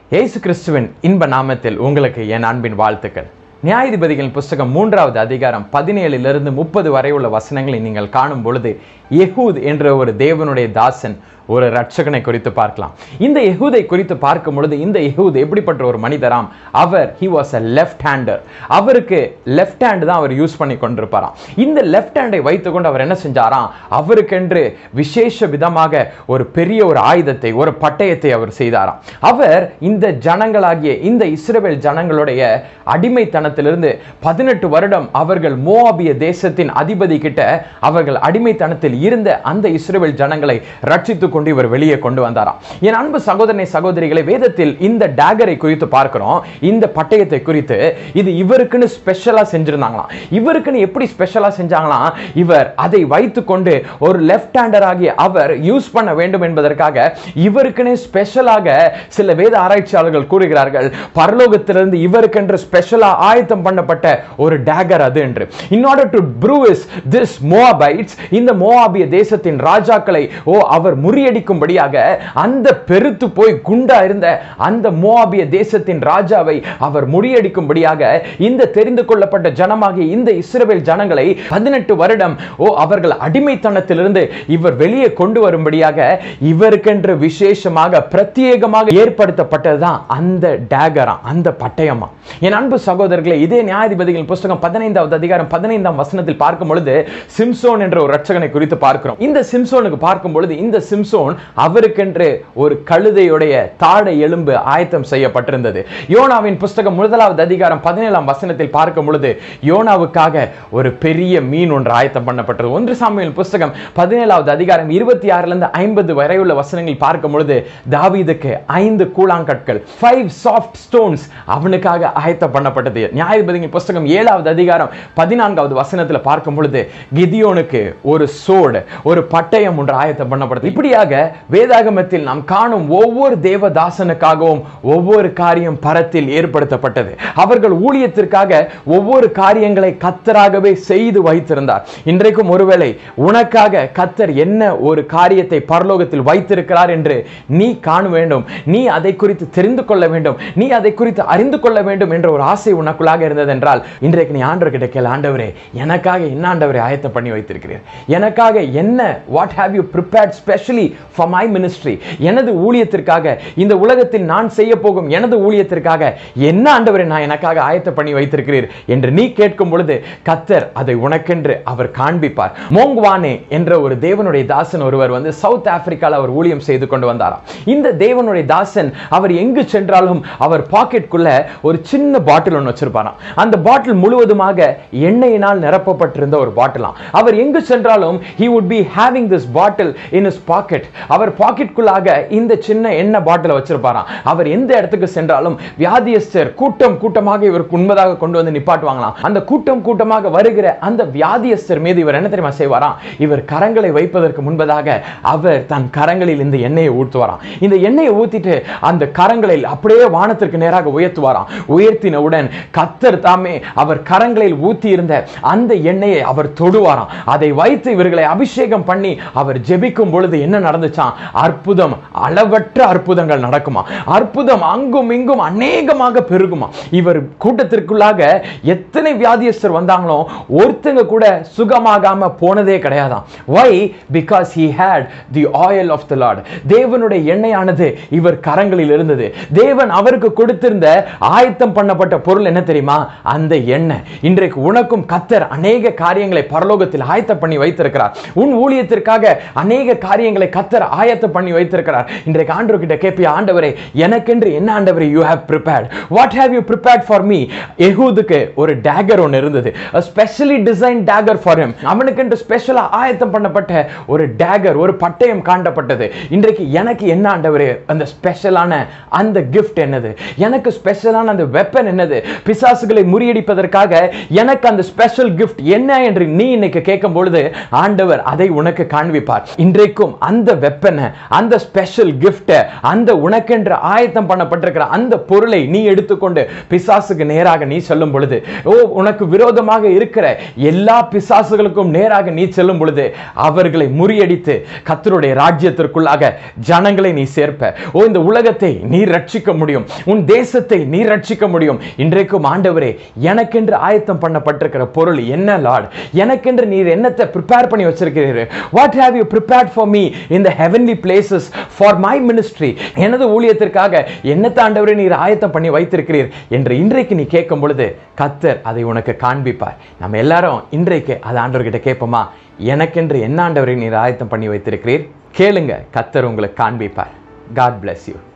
இயேசு கிறிஸ்துவின் இன்ப நாமத்தில் உங்களுக்கு என் அன்பின் வாழ்த்துக்கள் நியாயாதிபதிகளின் புஸ்தகம் மூன்றாவது அதிகாரம் பதினேழிலிருந்து முப்பது வரை உள்ள வசனங்களை நீங்கள் காணும் பொழுது யெகூத் என்ற ஒரு தேவனுடைய தாசன் ஒரு ரட்சகனை குறித்து பார்க்கலாம் இந்த யெகூதை குறித்து பார்க்கும் பொழுது இந்த யெகூத் எப்படிப்பட்ட ஒரு மனிதராம் அவர் he was a left hander அவருக்கு லெஃப்ட் ஹேண்ட் தான் அவர் யூஸ் பண்ணி கொண்டிருப்பாராம் இந்த லெஃப்ட் ஹேண்டை வைத்துக்கொண்டு அவர் என்ன செஞ்சாராம் அவருக்கென்று விசேஷ விதமாக ஒரு பெரிய ஒரு ஆயுதத்தை ஒரு பட்டயத்தை அவர் செய்தாராம் அவர் இந்த ஜனங்களாகிய இந்த இஸ்ரவேல் ஜனங்களுடைய அடிமைத்தனத்திலிருந்து பதினெட்டு வருடம் அவர்கள் மோவாபிய தேசத்தின் அதிபதி கிட்ட அவர்கள் அடிமைத்தனத்தில் இருந்த அந்த இஸ்ரவேல் ஜனங்களை ரட்சித்துக் கொண்டு இவர் வெளியே கொண்டு வந்தாராம் என் அன்பு சகோதரனை சகோதரிகளை வேதத்தில் இந்த டேகரை குறித்து பார்க்கிறோம் இந்த பட்டயத்தை குறித்து இது இவருக்குன்னு ஸ்பெஷலா செஞ்சிருந்தாங்களாம் இவருக்குன்னு எப்படி ஸ்பெஷலா செஞ்சாங்களாம் இவர் அதை வைத்துக்கொண்டு ஒரு லெஃப்ட் ஹேண்டர் ஆகிய அவர் யூஸ் பண்ண வேண்டும் என்பதற்காக இவருக்குன்னு ஸ்பெஷலாக சில வேத ஆராய்ச்சியாளர்கள் கூறுகிறார்கள் பரலோகத்திலிருந்து இவருக்கென்று ஸ்பெஷலா ஆயத்தம் பண்ணப்பட்ட ஒரு டேகர் அது என்று in order to bruise this moabites இந்த மோவாபிய தேசத்தின் ராஜாக்களை ஓ அவர் முறியடிக்கும்படியாக அந்த பெருத்து போய் குண்டா இருந்த அந்த மோவாபிய தேசத்தின் ராஜாவை அவர் முறியடிக்கும்படியாக இந்த தெரிந்து கொள்ளப்பட்ட ஜனமாகிய இந்த இஸ்ரவேல் ஜனங்களை பதினெட்டு வருடம் ஓ அவர்கள் அடிமைத்தனத்திலிருந்து இவர் வெளியே கொண்டு வரும்படியாக இவருக்கென்று விசேஷமாக பிரத்யேகமாக ஏற்படுத்தப்பட்டதுதான் அந்த டேகரா அந்த பட்டயமா என் அன்பு சகோதரர்களே இதே நியாயாதிபதிகளின் புஸ்தகம் பதினைந்தாவது அதிகாரம் பதினைந்தாம் வசனத்தில் பார்க்கும் பொழுது சிம்சோன் என்ற ஒரு ரட்சகனை குறித்து பார்க்கிறோம் இந்த சிம்சோனுக்கு பார்க்கும் பொழுது இந்த சிம்சோன் அவருக்கென்று ஒரு கழுதையுடைய தாடை எலும்பு ஆயத்தம் செய்யப்பட்டிருந்தது யோனாவின் புஸ்தகம் முதலாவது அதிகாரம் பதினேழாம் வசனத்தில் பார்க்கும் பொழுது யோனாவுக்காக ஒரு பெரிய மீன் ஒன்று ஆயத்தம் பண்ணப்பட்டது ஒன்று சாமியின் புஸ்தகம் பதினேழாவது அதிகாரம் இருபத்தி ஆறுல இருந்து ஐம்பது வரை உள்ள வசனங்கள் பார்க்கும் பொழுது தாவீதுக்கு ஐந்து கூழாங்கற்கள் ஃபைவ் சாஃப்ட் ஸ்டோன்ஸ் அவனுக்காக ஆயத்தம் பண்ணப்பட்டது நியாயபதியின் புஸ்தகம் ஏழாவது அதிகாரம் பதினான்காவது வசனத்தில் பார்க்கும் பொழுது கிதியோனுக்கு ஒரு சோடு ஒரு பட்டயம் ஒன்று ஆயத்தம் பண்ணப்பட்டது இப்படியாக வேதாகமத்தில் நாம் காணும் ஒவ்வொரு தேவதாசனுக்காகவும் ஒவ்வொரு காரியம் பரத்தில் ஏற்படுத்தப்பட்டது அவர்கள் ஊழியத்திற்காக ஒவ்வொரு காரியங்களை கத்தராகவே செய்து வைத்திருந்தார் இன்றைக்கும் ஒருவேளை உனக்காக கத்தர் என்ன ஒரு காரியத்தை பரலோகத்தில் வைத்திருக்கிறார் என்று நீ காண வேண்டும் நீ அதை குறித்து தெரிந்து கொள்ள வேண்டும் நீ அதை குறித்து அறிந்து கொள்ள வேண்டும் என்ற ஒரு ஆசை உனக்குள்ளாக இருந்தது என்றால் இன்றைக்கு நீ ஆண்டவர் கிட்ட கேள் ஆண்டவரே எனக்காக என்ன ஆண்டவரை ஆயத்தம் பண்ணி வைத்திருக்கிறீர் எனக்காக என்ன what have you prepared specially for my ministry எனது ஊழியத்திற்காக இந்த உலகத்தில் நான் செய்ய போகும் எனது ஊழியத்திற்காக என்ன ஆண்டவரை நான் எனக்காக ஆயத்தம் பண்ணி வைத்திருக்கிறீர் என்று நீ கேட்கும் பொழுது கத்தர் அதை உனக்கென்று அவர் காண்பிப்பார் மோங்வானே என்ற ஒரு தேவனுடைய தாசன் ஒருவர் வந்து சவுத் ஆப்பிரிக்கால அவர் ஊழியம் செய்து கொண்டு வந்தாராம் இந்த தேவனுடைய தாசன் அவர் எங்கு சென்றாலும் அவர் பாக்கெட்டுக்குள்ள ஒரு சின்ன பாட்டில் ஒன்று வச்சிருப்பாராம் அந்த பாட்டில் முழுவதுமாக எண்ணெயினால் நிரப்பப்பட்டிருந்த ஒரு பாட்டிலாம் அவர் எங்கு சென்றாலும் he would be having this bottle in his pocket அவர் பாக்கெட்டுக்குள்ளாக இந்த சின்ன எண்ணெய் பாட்டிலை வச்சிருப்பாராம் அவர் எந்த இடத்துக்கு சென்றாலும் வியாதியஸ்தர் கூட்டம் கூட்டமாக இவருக்கு உண்மைதாக கொண்டு வந்து நிப்பாட்டுவாங்களாம் அந்த கூட்டம் கூட்டமாக வருகிற அந்த வியாதியஸ்தர் மீது இவர் என்ன தெரியுமா செய்வாராம் இவர் கரங்களை வைப்பதற்கு முன்பதாக அவர் தன் கரங்களில் இந்த எண்ணெயை ஊற்றுவாராம் இந்த எண்ணெயை ஊத்திட்டு அந்த கரங்களில் அப்படியே வானத்திற்கு நேராக உயர்த்துவாராம் உயர்த்தினவுடன் கத்தர் தாமே அவர் கரங்களில் ஊத்தி இருந்த அந்த எண்ணெயை அவர் தொடுவாராம் அதை வைத்து இவர்களை அபிஷேகம் பண்ணி அவர் ஜெபிக்கும் பொழுது என்ன நடந்துச்சாம் அற்புதம் அளவற்ற அற்புதங்கள் நடக்குமா அற்புதம் அங்கும் இங்கும் அநேகமாக பெருகுமா இவர் கூட்டத்திற்குள்ளாக எத்தனை வியாதியஸ்தர் வந்தாங்களோ ஒருத்தங்க கூட சுகமாகாம போனதே கிடையாதாம் why because he had the oil of the Lord தேவனுடைய எண்ணெயானது இவர் கரங்களில் இருந்தது தேவன் அவருக்கு கொடுத்திருந்த ஆயத்தம் பண்ணப்பட்ட பொருள் என்ன தெரியுமா அந்த எண்ணெய் இன்றைக்கு உனக்கும் கத்தர் அநேக காரியங்களை பரலோகத்தில் ஆயத்தம் பண்ணி வைத்திருக்கிறார் உன் ஊழியத்திற்காக அநேக காரியங்களை கத்தர் ஆயத்தம் பண்ணி வைத்திருக்கிறார் இன்றைக்கு ஆண்டவர் கிட்ட கேப்பிய ஆண்டவரே எனக்கென்று என்ன ஆண்டவரே you have prepared what have you prepared for me எஹூதுக்கு ஒரு டேகர் ஒன்று இருந்தது specially design dagger for him அவனுக்கென்று ஸ்பெஷலா ஆயத்தம் பண்ணப்பட்ட ஒரு டேகர் ஒரு பட்டயம் காண்டப்பட்டது இன்றைக்கு எனக்கு என்ன ஆண்டவரே அந்த ஸ்பெஷலான அந்த கிஃப்ட் என்னது எனக்கு ஸ்பெஷலான அந்த வெப்பன் என்னது பிசாசுகளை முறியடிப்பதற்காக எனக்கு அந்த ஸ்பெஷல் கிஃப்ட் என்ன என்று நீ இன்னைக்கு கேட்கும் பொழுது ஆண்டவர் ஆண்டவர் அதை உனக்கு காண்பிப்பார் இன்றைக்கும் அந்த வெப்பனை அந்த ஸ்பெஷல் கிஃப்டை அந்த உனக்கென்று ஆயத்தம் பண்ணப்பட்டிருக்கிற அந்த பொருளை நீ எடுத்துக்கொண்டு பிசாசுக்கு நேராக நீ சொல்லும் பொழுது ஓ உனக்கு விரோதமாக இருக்கிற எல்லா பிசாசுகளுக்கும் நேராக நீ செல்லும் பொழுது அவர்களை முறியடித்து கத்தருடைய ராஜ்யத்திற்குள்ளாக ஜனங்களை நீ சேர்ப்ப ஓ இந்த உலகத்தை நீ ரட்சிக்க முடியும் உன் தேசத்தை நீ ரட்சிக்க முடியும் இன்றைக்கும் ஆண்டவரே எனக்கென்று ஆயத்தம் பண்ணப்பட்டிருக்கிற பொருள் என்ன லார்ட் எனக்கென்று நீர் என்னத்தை ப்ரிப்பேர் பண்ணி வச்சிருக்கிறீர்கள் what have you prepared for me in the heavenly places for my ministry எனது ஊழியத்திற்காக என்னத்தை ஆண்டவரே நீர் ஆயத்தம் பண்ணி வைத்திருக்கிறீர் என்று இன்றைக்கு நீ கேட்கும் பொழுது கத்தர் அதை உனக்கு காண்பிப்பார் நம்ம எல்லாரும் இன்றைக்கு அதை ஆண்டவர்கிட்ட கேட்போமா எனக்கென்று என்ன ஆண்டவரை நீர் ஆயத்தம் பண்ணி வைத்திருக்கிறீர் கேளுங்க கத்தர் உங்களுக்கு காண்பிப்பார் காட் bless யூ